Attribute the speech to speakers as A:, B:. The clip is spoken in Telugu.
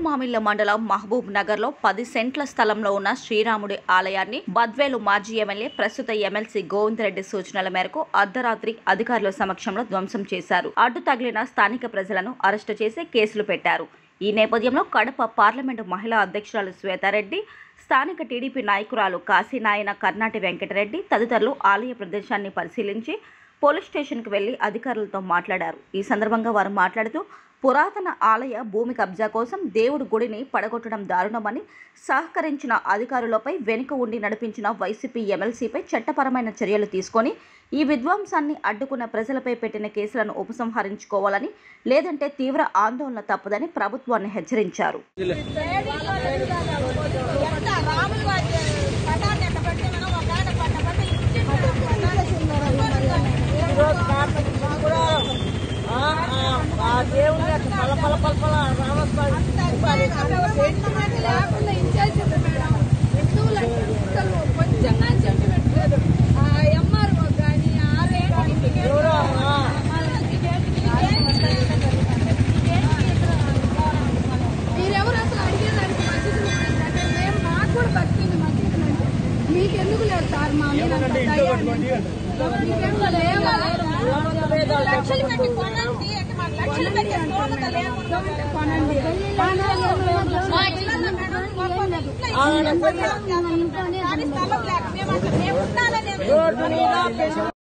A: మామిళ్ల మండలం మహబూబ్ నగర్ లో పది సెంట్ల స్థలంలో ఉన్న శ్రీరాముడి ఆలయాన్ని బద్వేలు మాజీ ఎమ్మెల్యే ప్రస్తుత ఎమ్మెల్సీ గోవింద్ రెడ్డి సూచనల మేరకు అర్ధరాత్రి అధికారుల సమక్షంలో ధ్వంసం చేశారు అడ్డు తగిలిన స్థానిక ప్రజలను అరెస్టు చేసి కేసులు పెట్టారు ఈ నేపథ్యంలో కడప పార్లమెంటు మహిళా అధ్యక్షురాలు శ్వేతారెడ్డి స్థానిక టీడీపీ నాయకురాలు కాశీనాయన కర్ణాటి వెంకటరెడ్డి తదితరులు ఆలయ ప్రదేశాన్ని పరిశీలించి పోలీస్ స్టేషన్కు వెళ్లి అధికారులతో మాట్లాడారు ఈ సందర్భంగా వారు మాట్లాడుతూ పురాతన ఆలయ భూమి కబ్జా కోసం దేవుడి గుడిని పడగొట్టడం దారుణమని సహకరించిన అధికారులపై వెనుక ఉండి నడిపించిన వైసీపీ ఎమ్మెల్సీపై చట్టపరమైన చర్యలు తీసుకొని ఈ విధ్వంసాన్ని అడ్డుకున్న ప్రజలపై పెట్టిన కేసులను ఉపసంహరించుకోవాలని లేదంటే తీవ్ర ఆందోళన తప్పదని ప్రభుత్వాన్ని హెచ్చరించారు
B: ఎంత రాములు వారి పటాన్ని ఎట్ట పెట్టి మనం ఒక ఆడ పట్ట పట్ట ఇచ్చి
C: ఈరోజు కార్తీక శుక్రవారం. ఆ, ఆ, ఆ దేవుని యొక్క పల పల పల పల రామస్వామి
B: ఎంతమంది లేకుండా ఇచ్చేసింది మేడం హిందువులు అంటే అసలు కొంచెంగా చెట్టు పెట్టలేదు ఆ ఎంఆర్ఓ కానీ ఆర్ఏ
C: ఎవరో, ఆ,
B: మీరెవరు అసలు అడిగేదానికి మసీదులు గురించి అంటే మేము మాకు కూడా బతికింది మసీదులు అంటే మీకు ఎందుకు లేదు సార్ మా మీద అంత దయ అనేది? మీకేం లేవా? లక్షలు పెట్టి కొనండి అంటే మాకు లక్షలు పెట్టి స్తోమత లేకుండా కొనండి మా ఇళ్ళల్లో మేడం ఒక్కొక్క ఇంట్లో ఇల్లు కానీ స్థలం లేక మేము అసలు మేము ఉండాలనే
C: రోడ్డు మీద